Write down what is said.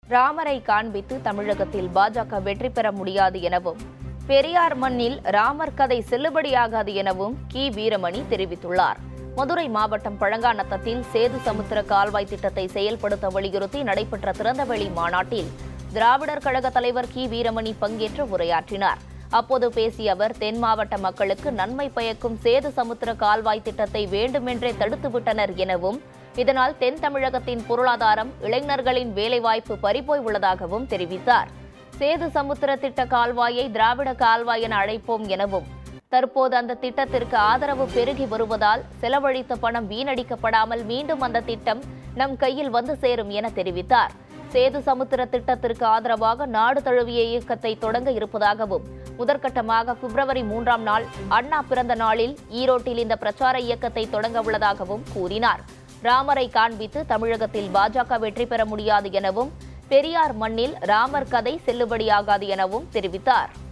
ராமரை காண்பித்து தமிழகத்தில் பாஜக வெற்றி பெற முடியாது எனவும் பெரியார் மண்ணில் ராமர் கதை செல்லுபடியாகாது எனவும் கி வீரமணி தெரிவித்துள்ளார் மதுரை மாவட்டம் பழங்காநத்தத்தில் சேது சமுத்திர கால்வாய் திட்டத்தை செயல்படுத்த வலியுறுத்தி நடைபெற்ற திறந்தவெளி மாநாட்டில் திராவிடர் கழக தலைவர் கி வீரமணி பங்கேற்று உரையாற்றினார் அப்போது பேசிய அவர் தென் மாவட்ட மக்களுக்கு நன்மை பயக்கும் சேது சமுத்திர கால்வாய் திட்டத்தை வேண்டுமென்றே தடுத்துவிட்டனர் எனவும் இதனால் தென் தமிழகத்தின் பொருளாதாரம் இளைஞர்களின் வேலைவாய்ப்பு பறிபோய் உள்ளதாகவும் தெரிவித்தார் சேது சமுத்திர திட்ட கால்வாயை திராவிட கால்வாய் என அழைப்போம் எனவும் தற்போது அந்த திட்டத்திற்கு ஆதரவு பெருகி வருவதால் செலவழித்த பணம் வீணடிக்கப்படாமல் மீண்டும் அந்த திட்டம் நம் கையில் வந்து சேரும் என தெரிவித்தார் சேது சமுத்திர திட்டத்திற்கு ஆதரவாக நாடு தழுவிய இயக்கத்தை தொடங்க இருப்பதாகவும் முதற்கட்டமாக பிப்ரவரி மூன்றாம் நாள் அண்ணா பிறந்த நாளில் ஈரோட்டில் இந்த பிரச்சார இயக்கத்தை தொடங்க உள்ளதாகவும் கூறினார் ராமரை காண்பித்து தமிழகத்தில் பாஜக வெற்றி பெற முடியாது எனவும் பெரியார் மண்ணில் ராமர் கதை செல்லுபடியாகாது எனவும் தெரிவித்தார்